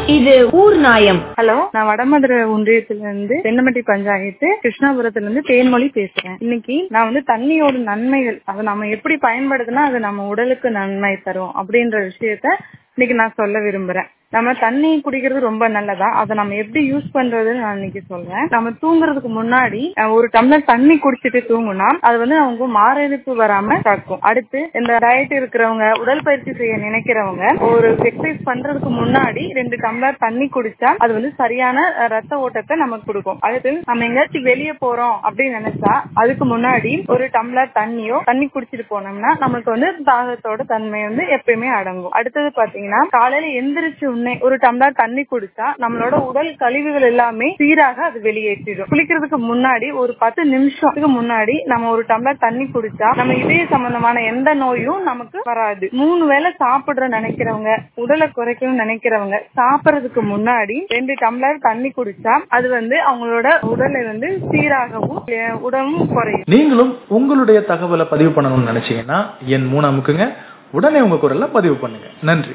இது ஊர் நாயம் ஹலோ நான் வடமதுரை ஒன்றியத்துல இருந்து தென்னமட்டி பஞ்சாயத்து கிருஷ்ணாபுரத்துல இருந்து தேன்மொழி பேசுறேன் இன்னைக்கு நான் வந்து தண்ணியோட நன்மைகள் அதை நம்ம எப்படி பயன்படுத்தினா அது நம்ம உடலுக்கு நன்மை தரும் அப்படின்ற விஷயத்த இன்னைக்கு நான் சொல்ல விரும்புறேன் நம்ம தண்ணி குடிக்கிறது ரொம்ப நல்லதா அதை நம்ம எப்படி யூஸ் பண்றதுன்னு நான் இன்னைக்கு சொல்றேன் நம்ம தூங்குறதுக்கு முன்னாடி அஹ், ஒரு டம்ளர் தண்ணி குடிச்சிட்டு தூங்குனா அது வந்து அவங்க மாரடைப்பு வராம காக்கும் அடுத்து இந்த டயட் இருக்கிறவங்க உடற்பயிற்சி செய்ய நினைக்கிறவங்க ஒரு எக்ஸசைஸ் பண்றதுக்கு முன்னாடி ரெண்டு டம்ளர் தண்ணி குடிச்சா அது வந்து சரியான அஹ், ரத்த ஓட்டத்தை நமக்கு கொடுக்கும் அடுத்து நம்ம எங்கேயாச்சும் வெளியே போறோம் அப்படின்னு நினைச்சா அதுக்கு முன்னாடி ஒரு டம்ளர் தண்ணியோ தண்ணி குடிச்சிட்டு போனோம்னா நமக்கு வந்து தாகத்தோட தன்மை வந்து எப்பயுமே அடங்கும் அடுத்தது பாத்தீங்கன்னா காலையில எந்திரிச்சு உடனே ஒரு டம்ளர் தண்ணி குடிச்சா நம்மளோட உடல் கழிவுகள் எல்லாமே சீராக அது வெளியேற்றிடும் குளிக்கிறதுக்கு முன்னாடி ஒரு பத்து நிமிஷத்துக்கு முன்னாடி நம்ம ஒரு டம்ளர் தண்ணி குடிச்சா நம்ம இதய சம்பந்தமான எந்த நோயும் நமக்கு வராது மூணு வேளை சாப்பிடுற நினைக்கிறவங்க உடலை குறைக்கணும்னு நினைக்கிறவங்க சாப்பிடுறதுக்கு முன்னாடி ரெண்டு டம்ளர் தண்ணி குடிச்சா அது வந்து அவங்களோட உடலை வந்து சீராகவும் அஹ், உடலும் குறையும் நீங்களும் உங்களுடைய தகவலை பதிவு பண்ணணும்னு நினைச்சீங்கன்னா என் மூணு அமுக்குங்க உடனே உங்க குரல்ல பதிவு பண்ணுங்க நன்றி